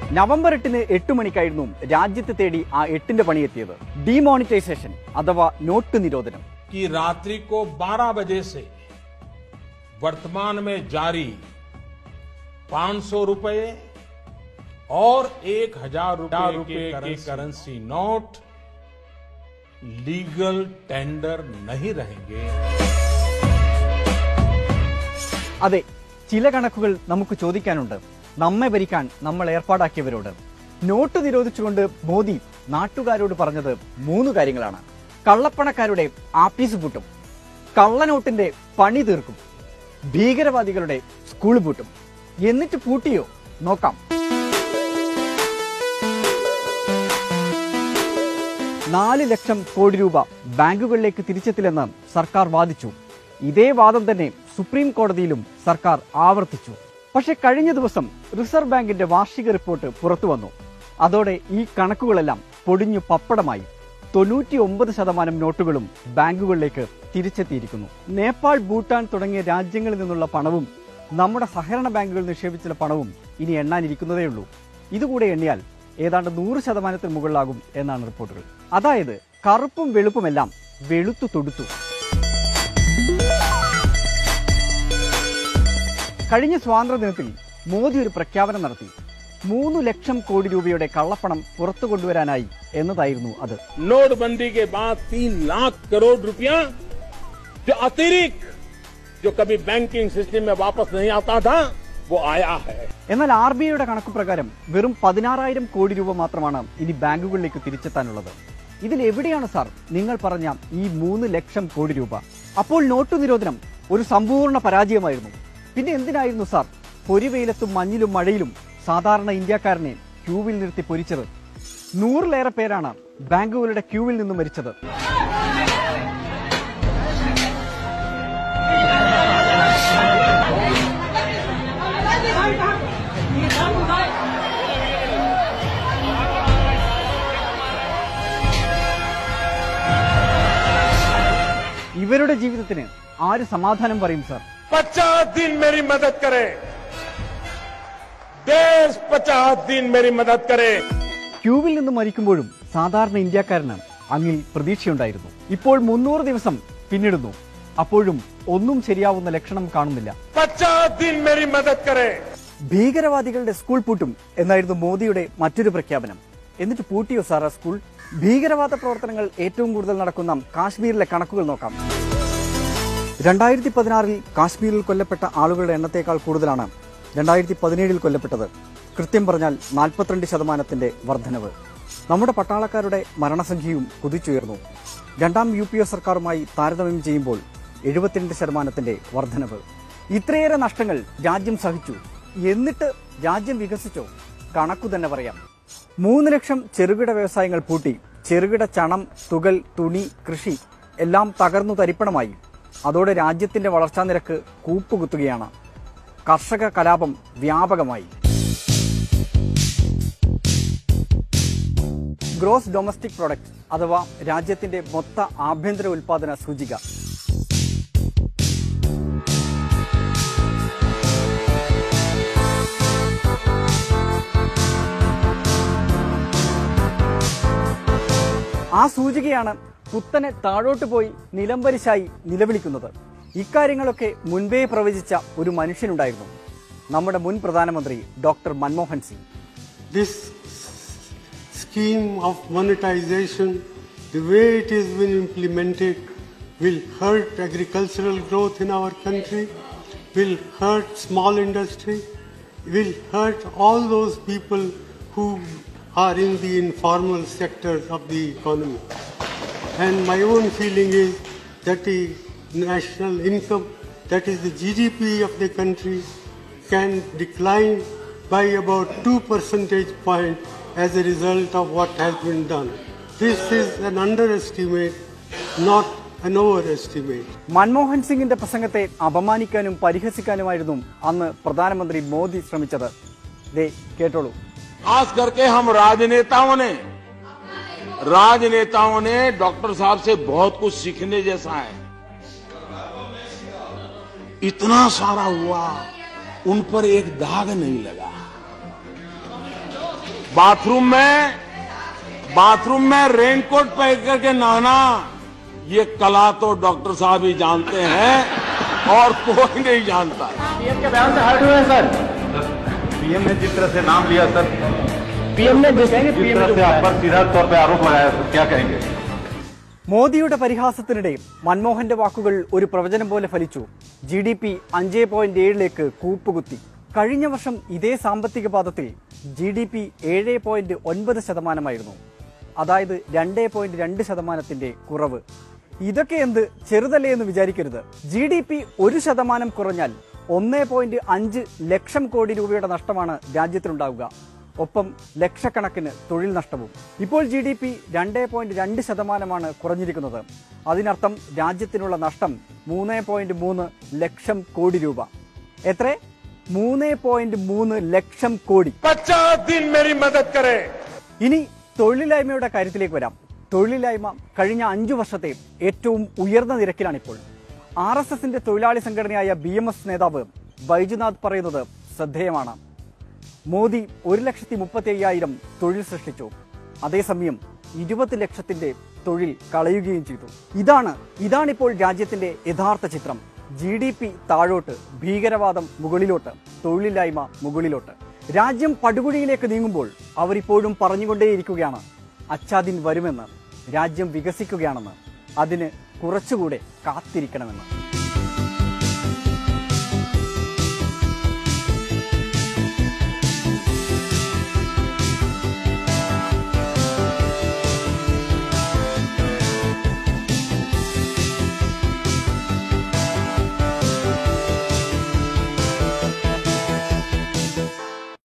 November എട്ടിന് എട്ട് മണിക്കായിരുന്നു രാജ്യത്തെ തേടി ആ എട്ടിന്റെ പണിയെത്തിയത് ഡിമോണിറ്റൈസേഷൻ അഥവാ നോട്ട് നിരോധനം कि रात्रि को 12 बजे से वर्तमान में जारी 500 रुपए और एक हजार रुपए के करेंसी नोट लीगल टेंडर नहीं रहेंगे അതെ ചില കണക്കുകൾ നമുക്ക് ചോദിക്കാനുണ്ട് നമ്മെ ഭരിക്കാൻ നമ്മൾ ഏർപ്പാടാക്കിയവരോട് നോട്ട് നിരോധിച്ചുകൊണ്ട് മോദി നാട്ടുകാരോട് പറഞ്ഞത് മൂന്ന് കാര്യങ്ങളാണ് കള്ളപ്പണക്കാരുടെ ആപ്പീസ് പൂട്ടും കള്ളനോട്ടിന്റെ പണി തീർക്കും ഭീകരവാദികളുടെ സ്കൂൾ പൂട്ടും എന്നിട്ട് പൂട്ടിയോ നോക്കാം നാല് ലക്ഷം കോടി രൂപ ബാങ്കുകളിലേക്ക് തിരിച്ചെത്തില്ലെന്ന് സർക്കാർ വാദിച്ചു ഇതേ വാദം തന്നെ സുപ്രീം കോടതിയിലും സർക്കാർ ആവർത്തിച്ചു പക്ഷെ കഴിഞ്ഞ ദിവസം റിസർവ് ബാങ്കിന്റെ വാർഷിക റിപ്പോർട്ട് പുറത്തു വന്നു അതോടെ ഈ കണക്കുകളെല്ലാം പൊടിഞ്ഞു പപ്പടമായി തൊണ്ണൂറ്റി ഒമ്പത് ശതമാനം നോട്ടുകളും ബാങ്കുകളിലേക്ക് തിരിച്ചെത്തിയിരിക്കുന്നു നേപ്പാൾ ഭൂട്ടാൻ തുടങ്ങിയ രാജ്യങ്ങളിൽ നിന്നുള്ള പണവും നമ്മുടെ സഹകരണ ബാങ്കുകൾ നിക്ഷേപിച്ച പണവും ഇനി എണ്ണാനിരിക്കുന്നതേയുള്ളൂ ഇതുകൂടെ എണ്ണിയാൽ ഏതാണ്ട് നൂറ് ശതമാനത്തിന് മുകളിലാകും എന്നാണ് റിപ്പോർട്ടുകൾ അതായത് കറുപ്പും വെളുപ്പുമെല്ലാം വെളുത്തു തൊടുത്തു കഴിഞ്ഞ സ്വാതന്ത്ര്യദിനത്തിൽ മോദി ഒരു പ്രഖ്യാപനം നടത്തി മൂന്ന് ലക്ഷം കോടി രൂപയുടെ കള്ളപ്പണം പുറത്തു കൊണ്ടുവരാനായി എന്നതായിരുന്നു അത് नोटबंदी के बाद तीन लाख करोड़ रुपया जो अतिरिक्त जो कभी बैंकिंग सिस्टम में वापस नहीं आता था वो आया है എന്നാൽ ആർ ബി ഐയുടെ കണക്ക് പ്രകാരം വെറും പതിനാറായിരം കോടി രൂപ മാത്രമാണ് ഇനി ബാങ്കുകളിലേക്ക് തിരിച്ചെത്താനുള്ളത് ഇതിൽ എവിടെയാണ് സാർ നിങ്ങൾ പറഞ്ഞ ഈ മൂന്ന് ലക്ഷം കോടി രൂപ അപ്പോൾ നോട്ടു നിരോധനം ഒരു സമ്പൂർണ്ണ പരാജയമായിരുന്നു പിന്നെ എന്തിനായിരുന്നു സാർ പൊരിവെയിലത്തും മഞ്ഞിലും മഴയിലും സാധാരണ ഇന്ത്യക്കാരനെ ക്യൂവിൽ നിർത്തി പൊരിച്ചത് നൂറിലേറെ പേരാണ് ബാങ്കുകളുടെ ക്യൂവിൽ നിന്ന് മരിച്ചത് ഇവരുടെ ജീവിതത്തിന് ആര് സമാധാനം പറയും സാർ पचास दिन मेरी मदद करे देश पचास दिन मेरी मदद करे ക്യൂവിൽ നിന്ന് മരിക്കുമ്പോഴും സാധാരണ ഇന്ത്യക്കാരന് അങ്ങിൽ പ്രതീക്ഷയുണ്ടായിരുന്നു ഇപ്പോൾ മുന്നൂറ് ദിവസം പിന്നിടുന്നു അപ്പോഴും ഒന്നും ശരിയാവുന്ന ലക്ഷണം കാണുന്നില്ല पचास दिन मेरी मदद करे ഭീകരവാദികളുടെ സ്കൂൾ പൂട്ടും എന്നായിരുന്നു മോദിയുടെ മറ്റൊരു പ്രഖ്യാപനം എന്നിട്ട് പൂട്ടിയോ സാർ ആ സ്കൂൾ ഭീകരവാദ പ്രവർത്തനങ്ങൾ ഏറ്റവും കൂടുതൽ നടക്കുന്ന കാശ്മീരിലെ കണക്കുകൾ നോക്കാം രണ്ടായിരത്തി പതിനാറിൽ കാശ്മീരിൽ കൊല്ലപ്പെട്ട ആളുകളുടെ എണ്ണത്തേക്കാൾ കൂടുതലാണ് രണ്ടായിരത്തി പതിനേഴിൽ കൊല്ലപ്പെട്ടത് കൃത്യം പറഞ്ഞാൽ നാൽപ്പത്തിരണ്ട് ശതമാനത്തിന്റെ വർധനവ് നമ്മുടെ പട്ടാളക്കാരുടെ മരണസംഖ്യയും കുതിച്ചുയർന്നു രണ്ടാം യു പി എ സർക്കാരുമായി താരതമ്യം ചെയ്യുമ്പോൾ എഴുപത്തിരണ്ട് ശതമാനത്തിന്റെ വർധനവ് ഇത്രയേറെ നഷ്ടങ്ങൾ രാജ്യം സഹിച്ചു എന്നിട്ട് രാജ്യം വികസിച്ചോ കണക്കു തന്നെ പറയാം മൂന്ന് ലക്ഷം ചെറുകിട വ്യവസായങ്ങൾ പൂട്ടി ചെറുകിട ചണം തുകൽ തുണി കൃഷി എല്ലാം തകർന്നു തരിപ്പണമായി അതോടെ രാജ്യത്തിന്റെ വളർച്ചാ നിരക്ക് കൂപ്പുകുത്തുകയാണ് കർഷക കലാപം വ്യാപകമായി ഗ്രോസ് ഡൊമസ്റ്റിക് പ്രൊഡക്റ്റ് അഥവാ രാജ്യത്തിന്റെ മൊത്ത ആഭ്യന്തര ഉൽപാദന സൂചിക ആ സൂചികയാണ് കുത്തനെ താഴോട്ട് പോയി നിലംപരിശായി നിലവിളിക്കുന്നത് ഇക്കാര്യങ്ങളൊക്കെ മുൻപേ പ്രവചിച്ച ഒരു മനുഷ്യനുണ്ടായിരുന്നു നമ്മുടെ മുൻ പ്രധാനമന്ത്രി doctor Manmohan Singh this scheme of monetization, the way it has been implemented, will hurt agricultural growth in our country, will hurt small industry, will hurt all those people who are in the informal sectors of the economy. And my own feeling is that the national income, that is the GDP of the country, can decline by about 2 percentage point as a result of what has been done. This is an underestimate, not an overestimate. Manmohan സിംഗിന്റെ പ്രസംഗത്തെ അപമാനിക്കാനും പരിഹസിക്കാനുമായിരുന്നു അന്ന് പ്രധാനമന്ത്രി മോദി ശ്രമിച്ചത് ദേ കേട്ടോളൂ खास करके हम राजनेताओं ने राजनेताओं ने डॉक्टर साहब से बहुत कुछ सीखने जैसा है इतना सारा हुआ उन पर एक दाग नहीं लगा बाथरूम में बाथरूम में रेनकोट पहन करके नहाना ये कला तो डॉक्टर साहब ही जानते हैं और कोई नहीं जानता पीएम के बयान से हर्ट हुए हैं सर पीएम ने जिस तरह से नाम लिया सर पीएम ने जिस जिस तरह से आप पर सीधा तौर पे आरोप लगाया सर क्या कहेंगे മോദിയുടെ പരിഹാസത്തിനിടെ മൻമോഹന്റെ വാക്കുകൾ ഒരു പ്രവചനം പോലെ ഫലിച്ചു ജി ഡി പി അഞ്ച് പോയിന്റ് ഏഴിലേക്ക് കൂപ്പുകുത്തി കഴിഞ്ഞ വർഷം ഇതേ സാമ്പത്തിക പാദത്തിൽ ജി ഡി പി ഏഴ് പോയിന്റ് ഒൻപത് ശതമാനമായിരുന്നു അതായത് രണ്ട് പോയിന്റ് രണ്ട് ശതമാനത്തിന്റെ കുറവ് ഇതൊക്കെ എന്ത് ചെറുതല്ലേ എന്ന് വിചാരിക്കരുത് ജി ഡി പി ഒരു ശതമാനം കുറഞ്ഞാൽ ഒന്ന് പോയിന്റ് അഞ്ച് ലക്ഷം കോടി രൂപയുടെ നഷ്ടമാണ് രാജ്യത്തിനുണ്ടാവുക ഒപ്പം ലക്ഷക്കണക്കിന് തൊഴിൽ നഷ്ടവും ഇപ്പോൾ ജി ഡി പി രണ്ട് പോയിന്റ് രണ്ട് ശതമാനമാണ് കുറഞ്ഞിരിക്കുന്നത് അതിനർത്ഥം രാജ്യത്തിനുള്ള നഷ്ടം മൂന്ന് പോയിന്റ് മൂന്ന് ലക്ഷം കോടി രൂപ എത്ര മൂന്ന് പോയിന്റ് മൂന്ന് ലക്ഷം കോടി पचास दिन मेरी मदद करे ഇനി തൊഴിലില്ലായ്മയുടെ കാര്യത്തിലേക്ക് വരാം തൊഴിലില്ലായ്മ കഴിഞ്ഞ അഞ്ചു വർഷത്തെ ഏറ്റവും ഉയർന്ന നിരക്കിലാണിപ്പോൾ ആർ എസ് എസിന്റെ തൊഴിലാളി സംഘടനയായ ബി എം എസ് നേതാവ് ബൈജുനാഥ് പറയുന്നത് ശ്രദ്ധേയമാണ് മോദി ഒരു ലക്ഷത്തി മുപ്പത്തി അയ്യായിരം തൊഴിൽ സൃഷ്ടിച്ചു അതേസമയം ഇരുപത് ലക്ഷത്തിന്റെ തൊഴിൽ കളയുകയും ചെയ്തു ഇതാണ് ഇതാണിപ്പോൾ രാജ്യത്തിന്റെ യഥാർത്ഥ ചിത്രം ജി ഡി പി താഴോട്ട് ഭീകരവാദം മുകളിലോട്ട് തൊഴിലില്ലായ്മ മുകളിലോട്ട് രാജ്യം പടുകുഴിയിലേക്ക് നീങ്ങുമ്പോൾ അവരിപ്പോഴും പറഞ്ഞുകൊണ്ടേയിരിക്കുകയാണ് അച്ചാദിൻ വരുമെന്ന് രാജ്യം വികസിക്കുകയാണെന്ന് അതിന് കുറച്ചുകൂടെ കാത്തിരിക്കണമെന്ന്